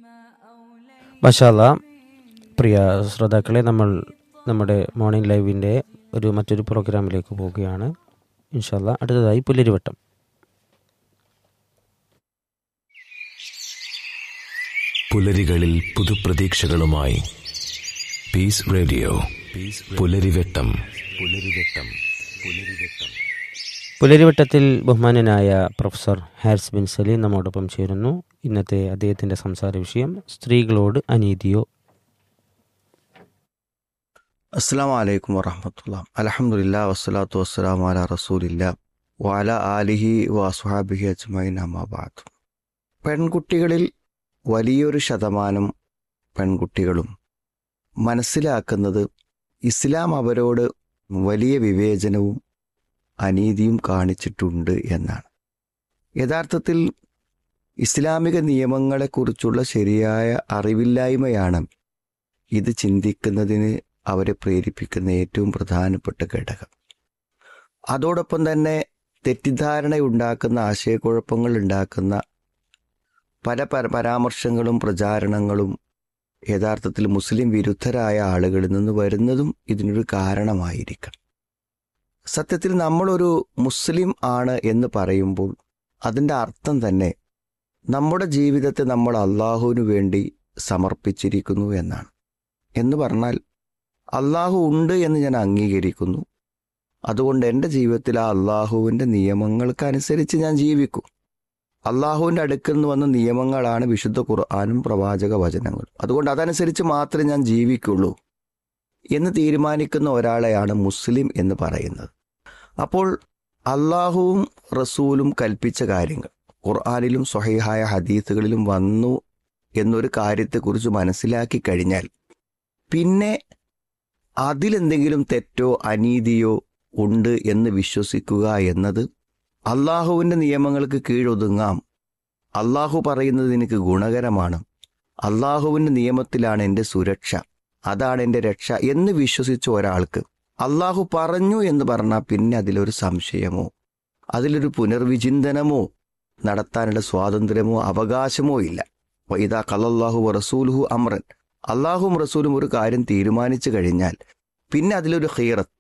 മഷാല പ്രിയ ശ്രോതാക്കളെ നമ്മൾ നമ്മുടെ മോർണിംഗ് ലൈവിൻ്റെ ഒരു മറ്റൊരു പ്രോഗ്രാമിലേക്ക് പോവുകയാണ് ഇൻഷാല്ല അടുത്തതായി പുല്ലരിവട്ടം പുലരികളിൽ പുതുപ്രതീക്ഷകളുമായി പീസ് റേഡിയോ പുലരിവെട്ടം പുലരിവെട്ടം പുലരിവെട്ടം പുലരിവട്ടത്തിൽ ബഹുമാനനായ പ്രൊഫസർ ഹാരിസ് ബിൻ സലീം നമ്മോടൊപ്പം ചേരുന്നു ഇന്നത്തെ അദ്ദേഹത്തിൻ്റെ സംസാര വിഷയം സ്ത്രീകളോട് അനീതിയോ അസ്സാം വലൈക്കും വറഹമത്തുള്ള അലഹമുല്ല വസ്സലാത്തു വസ്സലാം അല റസൂലില്ല വാല ആലിഹി വസുഹാബിഹി അജ്മൈൻ അമാബാദ് പെൺകുട്ടികളിൽ വലിയൊരു ശതമാനം പെൺകുട്ടികളും മനസ്സിലാക്കുന്നത് ഇസ്ലാം അവരോട് വലിയ വിവേചനവും അനീതിയും കാണിച്ചിട്ടുണ്ട് എന്നാണ് യഥാർത്ഥത്തിൽ ഇസ്ലാമിക നിയമങ്ങളെക്കുറിച്ചുള്ള ശരിയായ അറിവില്ലായ്മയാണ് ഇത് ചിന്തിക്കുന്നതിന് അവരെ പ്രേരിപ്പിക്കുന്ന ഏറ്റവും പ്രധാനപ്പെട്ട ഘടകം അതോടൊപ്പം തന്നെ തെറ്റിദ്ധാരണയുണ്ടാക്കുന്ന ആശയക്കുഴപ്പങ്ങൾ ഉണ്ടാക്കുന്ന പല പര പരാമർശങ്ങളും പ്രചാരണങ്ങളും യഥാർത്ഥത്തിൽ മുസ്ലിം വിരുദ്ധരായ ആളുകളിൽ നിന്ന് വരുന്നതും ഇതിനൊരു കാരണമായിരിക്കാം സത്യത്തിൽ നമ്മളൊരു മുസ്ലിം ആണ് എന്ന് പറയുമ്പോൾ അതിൻ്റെ അർത്ഥം തന്നെ നമ്മുടെ ജീവിതത്തെ നമ്മൾ അള്ളാഹുവിനു വേണ്ടി സമർപ്പിച്ചിരിക്കുന്നു എന്നാണ് എന്ന് പറഞ്ഞാൽ അള്ളാഹു ഉണ്ട് എന്ന് ഞാൻ അംഗീകരിക്കുന്നു അതുകൊണ്ട് എൻ്റെ ജീവിതത്തിൽ ആ അള്ളാഹുവിൻ്റെ നിയമങ്ങൾക്കനുസരിച്ച് ഞാൻ ജീവിക്കും അള്ളാഹുവിൻ്റെ അടുക്കൽ നിന്ന് വന്ന നിയമങ്ങളാണ് വിശുദ്ധ ഖുർആാനും പ്രവാചക വചനങ്ങളും അതുകൊണ്ട് അതനുസരിച്ച് മാത്രമേ ഞാൻ ജീവിക്കുള്ളൂ എന്ന് തീരുമാനിക്കുന്ന ഒരാളെയാണ് മുസ്ലിം എന്ന് പറയുന്നത് അപ്പോൾ അള്ളാഹുവും റസൂലും കൽപ്പിച്ച കാര്യങ്ങൾ ഖുർആാനിലും സ്വഹീഹായ ഹദീസുകളിലും വന്നു എന്നൊരു കാര്യത്തെക്കുറിച്ച് മനസ്സിലാക്കി കഴിഞ്ഞാൽ പിന്നെ അതിലെന്തെങ്കിലും തെറ്റോ അനീതിയോ ഉണ്ട് എന്ന് വിശ്വസിക്കുക എന്നത് അള്ളാഹുവിൻ്റെ നിയമങ്ങൾക്ക് കീഴൊതുങ്ങാം അള്ളാഹു പറയുന്നത് എനിക്ക് ഗുണകരമാണ് അള്ളാഹുവിൻ്റെ നിയമത്തിലാണ് എൻ്റെ സുരക്ഷ അതാണ് എൻ്റെ രക്ഷ എന്ന് വിശ്വസിച്ച ഒരാൾക്ക് അള്ളാഹു പറഞ്ഞു എന്ന് പറഞ്ഞാൽ പിന്നെ അതിലൊരു സംശയമോ അതിലൊരു പുനർവിചിന്തനമോ നടത്താനുള്ള സ്വാതന്ത്ര്യമോ അവകാശമോ ഇല്ല ഇതാ കലല്ലാഹു റസൂലുഹു അമ്രൻ അള്ളാഹും റസൂലും ഒരു കാര്യം തീരുമാനിച്ചു കഴിഞ്ഞാൽ പിന്നെ അതിലൊരു ഹീറത്ത്